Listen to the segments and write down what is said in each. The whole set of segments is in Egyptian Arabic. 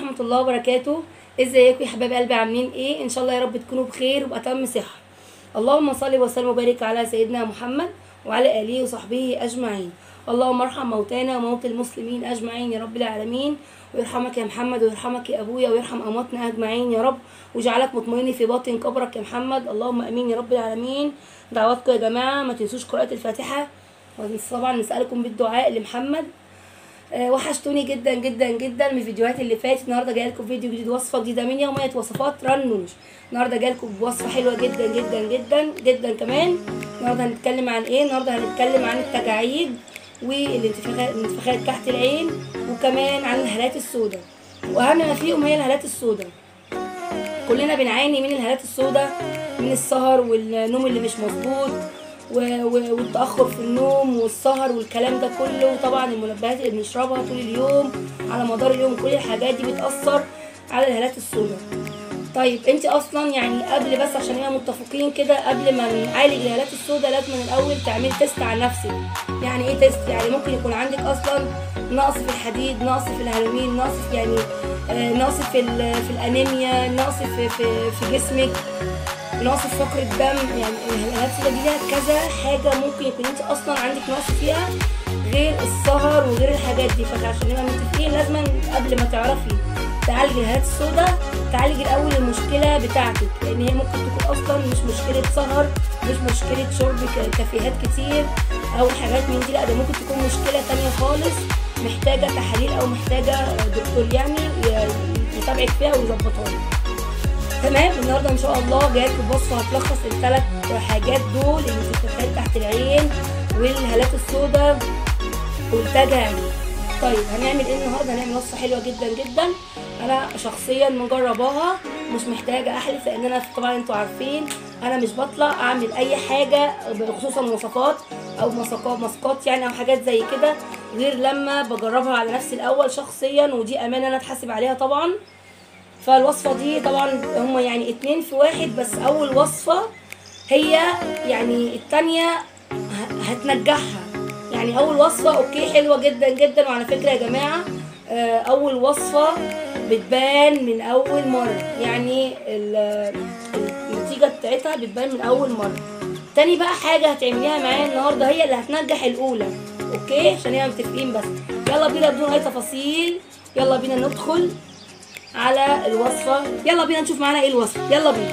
ورحمة الله وبركاته ازيكم يا حبايب قلبي عاملين ايه ان شاء الله يا رب تكونوا بخير وبأتم صحة اللهم صل وسلم وبارك على سيدنا محمد وعلى اله وصحبه اجمعين اللهم ارحم موتانا وموتى المسلمين اجمعين يا رب العالمين ويرحمك يا محمد ويرحمك يا ابويا ويرحم امواتنا اجمعين يا رب ويجعلك مطمئن في باطن قبرك يا محمد اللهم امين يا رب العالمين دعواتكم يا جماعه ما تنسوش قراءه الفاتحه وطبعا نسالكم بالدعاء لمحمد آه، وحشتوني جدا جدا جدا من الفيديوهات اللي فاتت النهارده جايه لكم فيديو جديد وصفه جديده من يوميه وصفات رنوش النهارده جايه لكم بوصفه حلوه جدا جدا جدا جدا كمان النهارده هنتكلم عن ايه النهارده هنتكلم عن التجاعيد والانتفاخات الانتفاخات تحت العين وكمان عن الهالات السوداء واهم ما فيهم هي الهالات السوداء كلنا بنعاني من الهالات السوداء من السهر والنوم اللي مش مظبوط و- و- والتأخر في النوم والسهر والكلام ده كله وطبعا المنبهات اللي بنشربها طول اليوم على مدار اليوم كل الحاجات دي بتأثر على الهالات السوداء طيب انت اصلا يعني قبل بس عشان نبقى متفقين كده قبل ما نعالج الهالات السوداء لازم من الاول تعملي تيست على نفسك يعني ايه تيست يعني ممكن يكون عندك اصلا نقص في الحديد نقص في الهرمين نقص في يعني آه، نقص في ال- في الانيميا نقص في في في جسمك نقص في فقر الدم يعني الهالات السوداء دي ليها كذا حاجه ممكن يكون انت اصلا عندك نقص فيها غير السهر وغير الحاجات دي فعشان نبقى متفقين لازم قبل ما تعرفي تعالج الهالات السوداء تعالج الاول المشكله بتاعتك لان هي ممكن تكون اصلا مش مشكله سهر مش مشكله شرب ك- كافيهات كتير او حاجات من دي لا ده ممكن تكون مشكله تانية خالص محتاجه تحاليل او محتاجه دكتور يعني ي- يتابعك فيها ويظبطها لك تمام النهارده ان شاء الله جايه لكم بوصفه هتلخص الثلاث حاجات دول الانتفاخات تحت العين والهالات السوداء والتجاعيد طيب هنعمل ايه النهارده هنعمل وصفه حلوه جدا جدا انا شخصيا مجرباها مش محتاجه احلف لان انا طبعا انتوا عارفين انا مش بطلع اعمل اي حاجه خصوصا وصفات او مسقات مسقات يعني او حاجات زي كده غير لما بجربها على نفسي الاول شخصيا ودي امانه انا اتحاسب عليها طبعا فالوصفه دي طبعا هما يعني اتنين في واحد بس اول وصفه هي يعني التانية ه- هتنجحها يعني اول وصفه اوكي حلوه جدا جدا وعلى فكره يا جماعه آه، اول وصفه بتبان من اول مره يعني ال- النتيجه بتاعتها بتبان من اول مره تاني بقى حاجه هتعمليها معايا النهارده هي اللي هتنجح الاولى اوكي عشان نبقى متفقين بس يلا بينا بدون اي تفاصيل يلا بينا ندخل على الوصفه يلا بينا نشوف معانا ايه الوصفه يلا بينا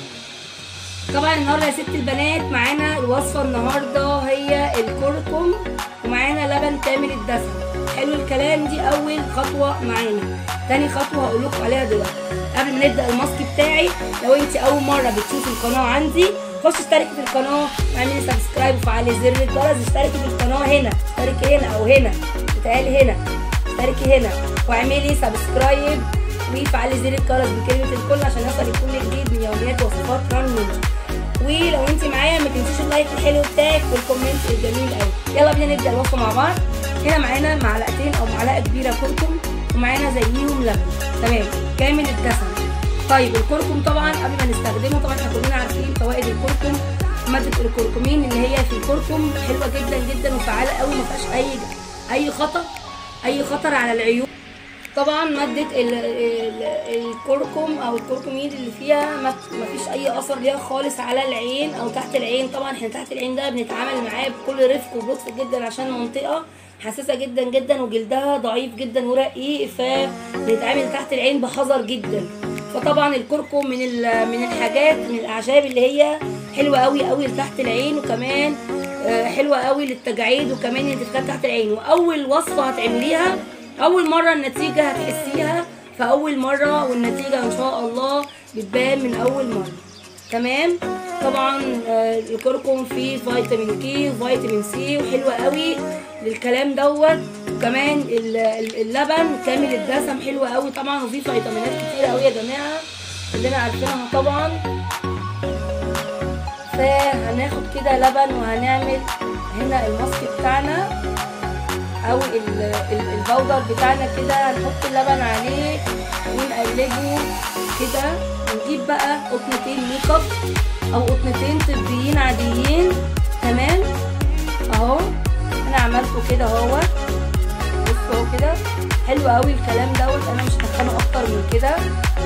طبعا النهارده يا ست البنات معانا الوصفه النهارده هي الكركم ومعانا لبن كامل الدسم حلو الكلام دي اول خطوه معانا تاني خطوه هقول لكم عليها دلوقتي قبل ما نبدا الماسك بتاعي لو انت اول مره بتشوفي القناه عندي خش اشتركي في القناه واعملي سبسكرايب وفعلي زر الجرس اشتركي في القناه هنا اشتركي هنا او هنا بتهيألي هنا اشتركي هنا واعملي سبسكرايب وفعلي زر الجرس بكلمه الكل عشان يوصل كل جديد من يوميات وصفات رن ولو انت معايا ما تنسيش اللايك الحلو بتاعك والكومنت الجميل قوي يلا بينا نبدا الوصفه مع بعض هنا معانا معلقتين او معلقه كبيره كركم ومعانا زيهم لبن تمام كامل الدسم طيب الكركم طبعا قبل ما نستخدمه طبعا احنا كلنا عارفين فوائد الكركم ماده الكركمين اللي هي في الكركم حلوه جدا جدا وفعاله قوي ما فيهاش اي اي خطر اي خطر على العيون طبعا مادة ال- ال- الكركم او الكركميد اللي فيها ما ما فيش اي اثر ليها خالص على العين او تحت العين طبعا احنا تحت العين ده بنتعامل معاه بكل رفق ولطف جدا عشان منطقة حساسة جدا جدا وجلدها ضعيف جدا ورقيق فبنتعامل تحت العين بحذر جدا فطبعا الكركم من ال- من الحاجات من الاعشاب اللي هي حلوه قوي قوي لتحت العين وكمان آه، حلوه قوي للتجاعيد وكمان الانتفاخات تحت العين واول وصفه هتعمليها اول مره النتيجه هتحسيها في اول مره والنتيجه ان شاء الله بتبان من اول مره تمام طبعا آه، الكركم فيه فيتامين كي وفيتامين سي وحلوه قوي للكلام دوت وكمان ال- ال- اللبن كامل الدسم حلو قوي طبعا وفيه فيتامينات كتير قوي يا جماعه كلنا عارفينها طبعا فهناخد كده لبن وهنعمل هنا الماسك بتاعنا او ال- ال- البودر بتاعنا كده هنحط اللبن عليه ونقلبه كده ونجيب بقى قطنتين ميك اب او قطنتين طبيين عاديين تمام اهو انا عملته كده اهو بصوا كده حلو قوي الكلام دوت انا مش هدخله اكتر من كده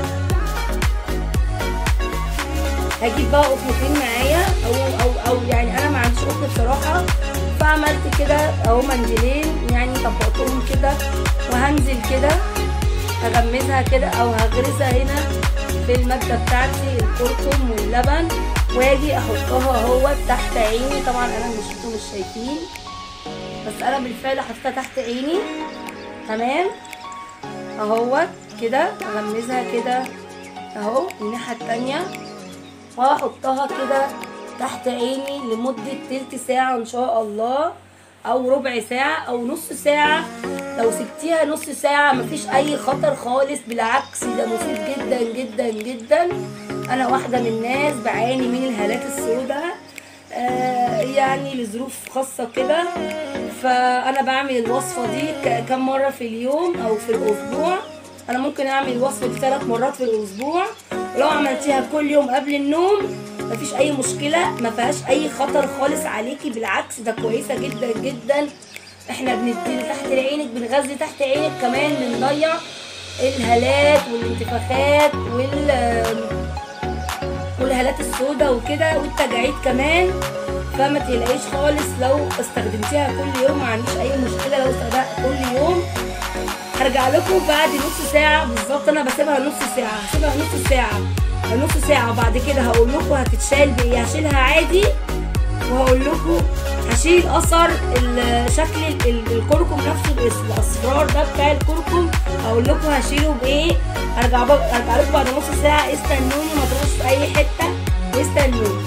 هجيب بقى قطنتين معايا او او او يعني انا ما عنديش قطن بصراحه فعملت كده اهو منديلين يعني طبقتهم كده وهنزل كده هغمزها كده او هغرزها هنا في المادة بتاعتي الكركم واللبن واجي احطها اهو تحت عيني طبعا انا مش انتوا مش شايفين بس انا بالفعل حطيتها تحت عيني تمام اهوت كده اغمزها كده اهو الناحية التانية وهحطها كده تحت عيني لمدة تلت ساعة ان شاء الله او ربع ساعة او نص ساعة لو سبتيها نص ساعة مفيش اي خطر خالص بالعكس ده مفيد جدا جدا جدا انا واحدة من الناس بعاني من الهالات السوداء آه يعني لظروف خاصة كده فانا بعمل الوصفة دي ك- كم مرة في اليوم او في الاسبوع انا ممكن اعمل الوصفة دي ثلاث مرات في الاسبوع ولو عملتيها كل يوم قبل النوم مفيش اي مشكلة ما فيهاش اي خطر خالص عليكي بالعكس ده كويسة جدا جدا احنا بندي تحت عينك بنغذي تحت عينك كمان بنضيع الهالات والانتفاخات وال والهالات السوداء وكده والتجاعيد كمان فما تقلقيش خالص لو استخدمتيها كل يوم ما عنديش اي مشكله لو استخدمتها كل يوم هرجع لكم بعد نص ساعه بالظبط انا بسيبها نص ساعه هسيبها نص ساعه نص ساعه وبعد كده هقول لكم هتتشال بايه هشيلها عادي وهقول لكم هشيل اثر ال- شكل ال- ال- الكركم نفسه الاس- الاصفرار ده بتاع الكركم هقول لكم هشيله بايه هرجع بق- هرجع لكم بعد نص ساعه استنوني ما تروحوش في اي حته واستنوني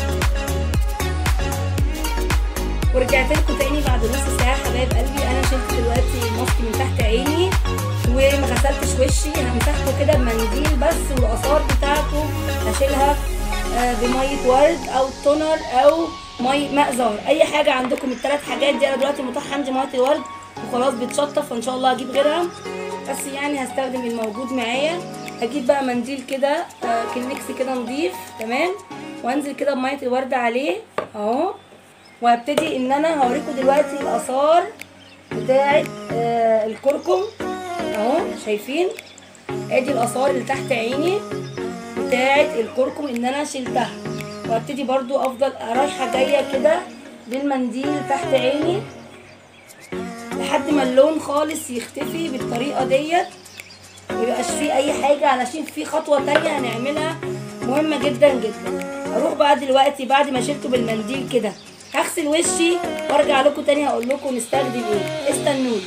ورجعت لكم تاني بعد نص ساعه حبايب قلبي انا شلت دلوقتي الماسك من تحت عيني وما غسلتش وشي همسحته كده بمنديل بس والاثار بتاعته هشيلها آه، بميه ورد او تونر او مي ماء زهر اي حاجه عندكم الثلاث حاجات دي انا دلوقتي متاح عندي ميه الورد وخلاص بتشطف فان شاء الله هجيب غيرها بس يعني هستخدم الموجود معايا هجيب بقى منديل كده آه، كلينكس كده نضيف تمام وانزل كده بميه الورد عليه اهو وهبتدي ان انا هوريكم دلوقتي الاثار بتاعه آه الكركم اهو شايفين ادي الاثار اللي تحت عيني بتاعه الكركم ان انا شلتها وهبتدي برضو افضل رايحه جايه كده بالمنديل تحت عيني لحد ما اللون خالص يختفي بالطريقه ديت ميبقاش فيه اي حاجه علشان في خطوه تانية هنعملها مهمه جدا جدا اروح بقى دلوقتي بعد ما شلته بالمنديل كده هغسل وشي وارجع لكم تاني هقول لكم نستخدم ايه استنوني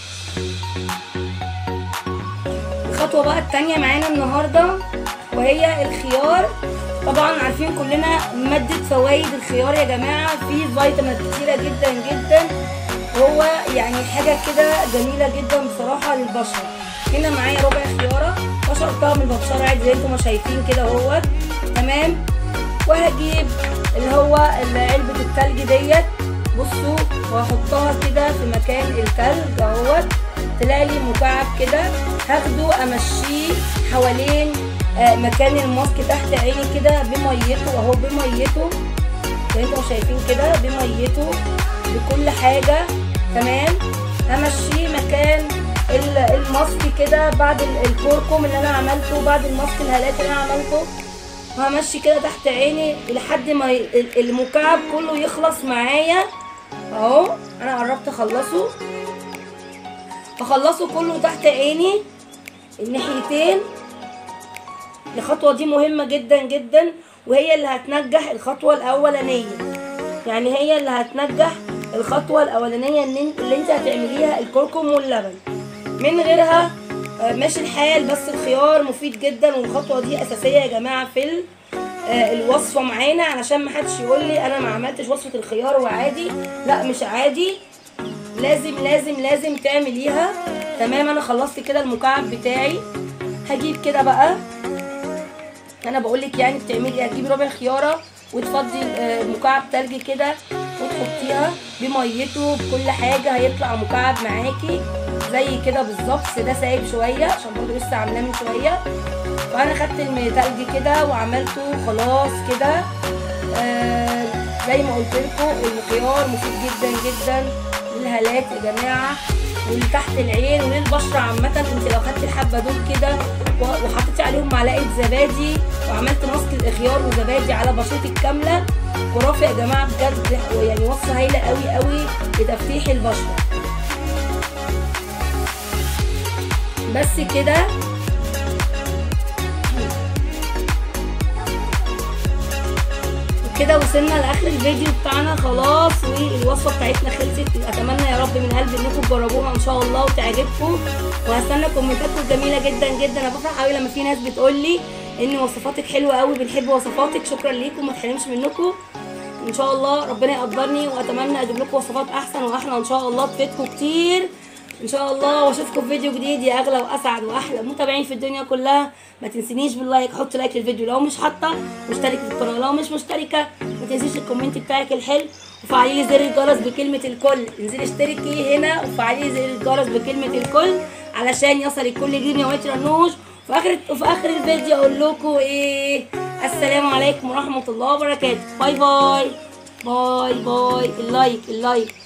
الخطوه بقى التانية معانا النهارده وهي الخيار طبعا عارفين كلنا مادة فوائد الخيار يا جماعة فيه فيتامينات كتيرة جدا جدا هو يعني حاجة كده جميلة جدا بصراحة للبشرة هنا معايا ربع خيارة بشرتها من البشرة عادي زي انتم ما شايفين كده اهوت تمام وهجيب اللي هو علبة التلج ديت بصوا وهحطها كده في مكان التلج اهوت طلع لي مكعب كده هاخده امشيه حوالين آه، مكان الماسك تحت عيني كده بميته اهو بميته زي انتم شايفين كده بميته بكل حاجة تمام همشيه مكان ال- الماسك كده بعد ال- الكركم اللي انا عملته بعد الماسك الهالات اللي انا عملته وهمشي كده تحت عيني لحد ما ي- ال- المكعب كله يخلص معايا اهو انا قربت اخلصه اخلصه كله تحت عيني الناحيتين الخطوة دي مهمة جدا جدا وهي اللي هتنجح الخطوة الأولانية يعني هي اللي هتنجح الخطوة الأولانية إن انت- اللي انت هتعمليها الكركم واللبن من غيرها آه، ماشي الحال بس الخيار مفيد جدا والخطوة دي أساسية يا جماعة في ال- آه، الوصفة معانا علشان محدش يقول لي أنا ما عملتش وصفة الخيار وعادي لا مش عادي لازم لازم لازم تعمليها تمام انا خلصت كده المكعب بتاعي هجيب كده بقى انا بقول لك يعني بتعملي هتجيبي ربع خياره وتفضي آه، مكعب تلج كده وتحطيها بميته بكل حاجه هيطلع مكعب معاكي زي كده بالظبط بس ده سايب شويه عشان برضه لسه عاملاه من شويه وانا خدت التلج كده وعملته خلاص كده آه زي ما قلت لكم الخيار مفيد جدا جدا الهالات يا جماعه واللي تحت العين وللبشره عامه انت لو خدت الحبه دول كده و- وحطيتي عليهم معلقه زبادي وعملت ماسك الاخيار وزبادي على بشرتك كامله خرافي يا جماعه بجد يعني وصفه هايله قوي قوي لتفتيح البشره بس كده كده وصلنا لاخر الفيديو بتاعنا خلاص والوصفه بتاعتنا خلصت اتمنى يا رب من قلبي انكم تجربوها ان شاء الله وتعجبكم وهستنى كومنتاتكم الجميله جدا جدا انا بفرح قوي لما في ناس بتقول لي ان وصفاتك حلوه قوي بنحب وصفاتك شكرا ليكم ما تحرمش منكم ان شاء الله ربنا يقدرني واتمنى اجيب لكم وصفات احسن واحلى ان شاء الله تفيدكم كتير ان شاء الله واشوفكم في فيديو جديد يا اغلى واسعد واحلى متابعين في الدنيا كلها ما تنسينيش باللايك حط لايك للفيديو لو مش حاطه واشترك في القناه لو مش مشتركه ما تنسيش الكومنت بتاعك الحلو وفعلي لي زر الجرس بكلمه الكل انزلي اشتركي هنا وفعلي لي زر الجرس بكلمه الكل علشان يصلك كل جديد يا ويترنوش وفي اخر وفي اخر الفيديو اقول لكم ايه السلام عليكم ورحمه الله وبركاته باي باي باي باي اللايك اللايك